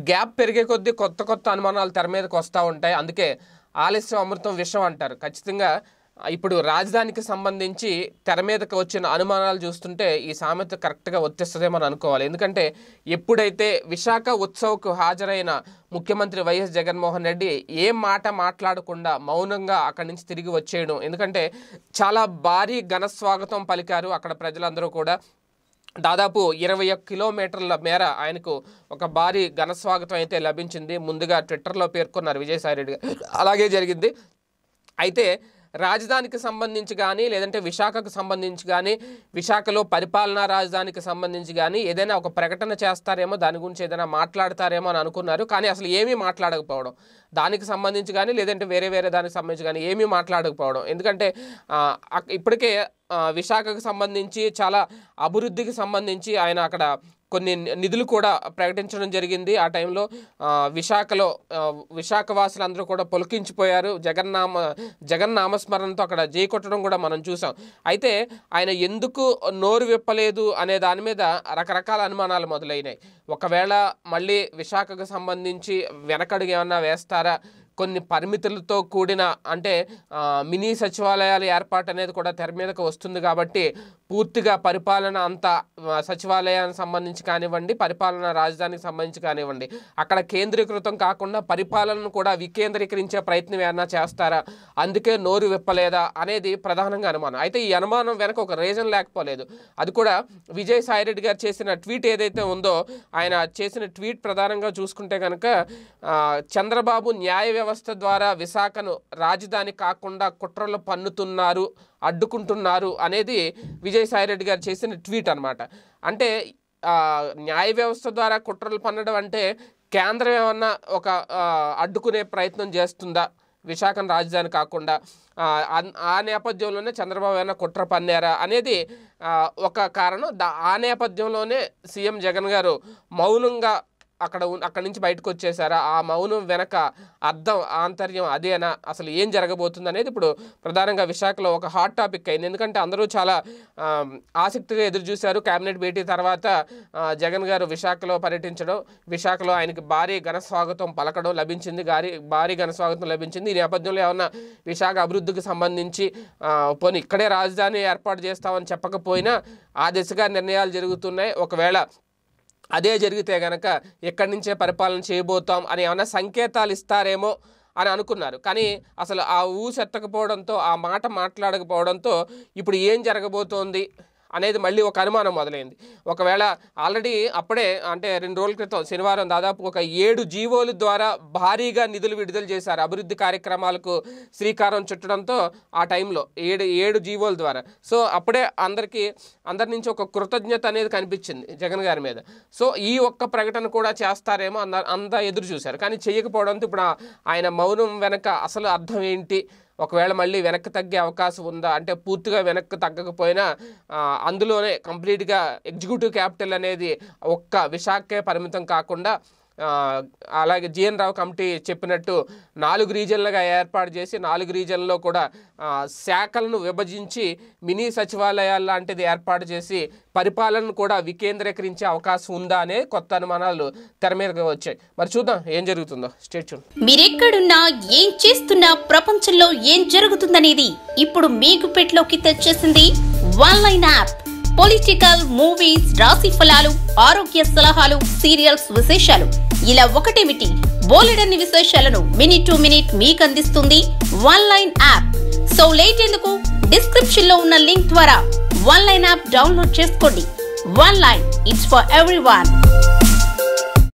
gap పెరిగే కొద్దీ కొత్త కొత్త అనుమానాలు తెర మీదకి వస్తూ ఉంటాయి అందుకే ఆలస్యం అమృతం విషయం అంటారు ఖచ్చితంగా ఇప్పుడు రాజధానికి సంబంధించి తెర మీదకి వచ్చిన అనుమానాలు చూస్తుంటే ఈ సామెత కరెక్ట్గా వర్తిస్తుందేమో అని అనుకోవాలి ఎందుకంటే ఎప్పుడైతే విశాఖ ఉత్సవ్కు హాజరైన ముఖ్యమంత్రి వైఎస్ జగన్మోహన్ రెడ్డి ఏ మాట మాట్లాడకుండా మౌనంగా అక్కడి నుంచి తిరిగి వచ్చేయడం ఎందుకంటే చాలా భారీ ఘన స్వాగతం పలికారు అక్కడ ప్రజలందరూ కూడా దాదాపు ఇరవై ఒక్క కిలోమీటర్ల మేర ఆయనకు ఒక భారీ ఘన స్వాగతం అయితే లభించింది ముందుగా ట్విట్టర్లో పేర్కొన్నారు విజయసాయిరెడ్డి గారు అలాగే జరిగింది అయితే రాజధానికి సంబంధించి కానీ లేదంటే విశాఖకు సంబంధించి కానీ విశాఖలో పరిపాలనా రాజధానికి సంబంధించి కానీ ఏదైనా ఒక ప్రకటన చేస్తారేమో దాని గురించి ఏదైనా మాట్లాడతారేమో అని అనుకున్నారు కానీ అసలు ఏమీ మాట్లాడకపోవడం దానికి సంబంధించి కానీ లేదంటే వేరే వేరే దానికి సంబంధించి కానీ ఏమీ మాట్లాడకపోవడం ఎందుకంటే ఆ, అక్- ఇప్పటికే ఆ, విశాఖకు సంబంధించి చాలా అభివృద్ధికి సంబంధించి ఆయన అక్కడ కొన్ని నిధులు కూడా ప్రకటించడం జరిగింది ఆ టైంలో ఆ, విశాఖలో ఆ, విశాఖ వాసులందరూ కూడా పొలికించిపోయారు జగన్నామ జగన్ నామస్మరణతో అక్కడ జై కొట్టడం కూడా మనం చూసాం అయితే ఆయన ఎందుకు నోరు విప్పలేదు అనే దాని మీద రకరకాల అనుమానాలు మొదలైనాయి ఒకవేళ మళ్ళీ విశాఖకు సంబంధించి వెనకడుగు ఏమన్నా వేస్తారా కొన్ని పరిమితులతో కూడిన అంటే ఆ, మినీ సచివాలయాల ఏర్పాటు అనేది కూడా తెర మీదకు వస్తుంది కాబట్టి పూర్తిగా పరిపాలన అంతా ఆ, సచివాలయానికి సంబంధించి కానివ్వండి పరిపాలన రాజధానికి సంబంధించి కానివ్వండి అక్కడ కేంద్రీకృతం కాకుండా పరిపాలనను కూడా వికేంద్రీకరించే ప్రయత్నం ఏమన్నా చేస్తారా అందుకే నోరు విప్పలేదా అనేది ప్రధానంగా అనుమానం అయితే ఈ అనుమానం వెనక ఒక రీజన్ లేకపోలేదు అది కూడా విజయ్ సాయిరెడ్డి గారు చేసిన ట్వీట్ ఏదైతే ఉందో ఆయన చేసిన ట్వీట్ ప్రధానంగా చూసుకుంటే కనుక ఆ, చంద్రబాబు న్యాయ వ్యవస్థ ద్వారా విశాఖను రాజధాని కాకుండా కుట్రలు పన్నుతున్నారు అడ్డుకుంటున్నారు అనేది విజయ్ సాయిరెడ్డి గారు చేసిన ట్వీట్ అన్నమాట అంటే ఆ, న్యాయ వ్యవస్థ ద్వారా కుట్రలు పన్నడం అంటే కేంద్రం ఏమన్నా ఒక ఆ, అడ్డుకునే ప్రయత్నం చేస్తుందా విశాఖను రాజధాని కాకుండా ఆ, అన్- ఆ నేపథ్యంలోనే చంద్రబాబు ఏమైనా కుట్ర పన్నారా అనేది ఆ, ఒక కారణం దా ఆ నేపథ్యంలోనే సీఎం జగన్ గారు మౌనంగా అక్కడ ఉన్- అక్కడి నుంచి బయటకు వచ్చేసారా ఆ మౌనం వెనక అర్థం ఆంతర్యం అదేనా అసలు ఏం జరగబోతుంది అనేది ఇప్పుడు ప్రధానంగా విశాఖలో ఒక హాట్ టాపిక్ అయింది ఎందుకంటే అందరూ చాలా ఆ, ఆసక్తిగా ఎదురు చూశారు కేబినెట్ భేటీ తర్వాత ఆ, జగన్ గారు విశాఖలో పర్యటించడం విశాఖలో ఆయనకి భారీ ఘన స్వాగతం పలకడం లభించింది గారి భారీ ఘన స్వాగతం లభించింది ఈ నేపథ్యంలో ఏమన్నా విశాఖ అభివృద్ధికి సంబంధించి ఆ, పోనీ ఇక్కడే రాజధాని ఏర్పాటు చేస్తామని చెప్పకపోయినా ఆ దిశగా నిర్ణయాలు జరుగుతున్నాయి ఒకవేళ అదే జరిగితే గనక ఎక్కడి నుంచే పరిపాలన చేయబోతాం అని ఏమైనా సంకేతాలు ఇస్తారేమో అని అనుకున్నారు కానీ అసలు ఆ ఊసి ఎత్తకపోవడంతో ఆ మాట మాట్లాడకపోవడంతో ఇప్పుడు ఏం జరగబోతోంది అనేది మళ్ళీ ఒక అనుమానం మొదలైంది ఒకవేళ ఆల్రెడీ అప్పుడే అంటే రెండు రోజుల క్రితం శనివారం దాదాపు ఒక ఏడు జీవోల ద్వారా భారీగా నిధులు విడుదల చేశారు అభివృద్ధి కార్యక్రమాలకు శ్రీకారం చుట్టడంతో ఆ టైంలో ఏడు ఏడు జీవోల ద్వారా సో అప్పుడే అందరికీ అందరి నుంచి ఒక కృతజ్ఞత అనేది కనిపించింది జగన్ గారి మీద సో ఈ ఒక్క ప్రకటన కూడా చేస్తారేమో అంద అంతా ఎదురు చూశారు కానీ చేయకపోవడంతో ఇప్పుడు ఆ- ఆయన మౌనం వెనక అసలు అర్థం ఏంటి ఒకవేళ మళ్ళీ వెనక్కి తగ్గే అవకాశం ఉందా అంటే పూర్తిగా వెనక్కి తగ్గకపోయినా ఆ, అందులోనే కంప్లీట్గా ఎగ్జిక్యూటివ్ క్యాపిటల్ అనేది ఒక్క విశాఖకే పరిమితం కాకుండా ఆ, అలాగే జిఎన్ రావు కమిటీ చెప్పినట్టు నాలుగు రీజన్లుగా ఏర్పాటు చేసి నాలుగు రీజన్లో కూడా ఆ, శాఖలను విభజించి మినీ సచివాలయాలు లాంటిది ఏర్పాటు చేసి పరిపాలనను కూడా వికేంద్రీకరించే అవకాశం ఉందా అనే కొత్త అనుమానాలు తెర మీదకి వచ్చాయి మరి చూద్దాం ఏం జరుగుతుందో స్టేట్ మీరెక్కడున్నా ఏం చేస్తున్నా ప్రపంచంలో ఏం జరుగుతుందనేది ఇప్పుడు మీ గుప్పెట్లోకి తెచ్చేసింది one line app political movies రాశి ఫలాలు ఆరోగ్య సలహాలు సీరియల్స్ విశేషాలు ఇలా ఒకటేమిటి బోలెడన్ని విశేషాలను మినిట్ టు మినిట్ మీకు అందిస్తుంది one line app so late ఎందుకు డిస్క్రిప్షన్ లో ఉన్న లింక్ ద్వారా వన్ లైన్ యాప్ డౌన్లోడ్ చేసుకోండి one line it's for every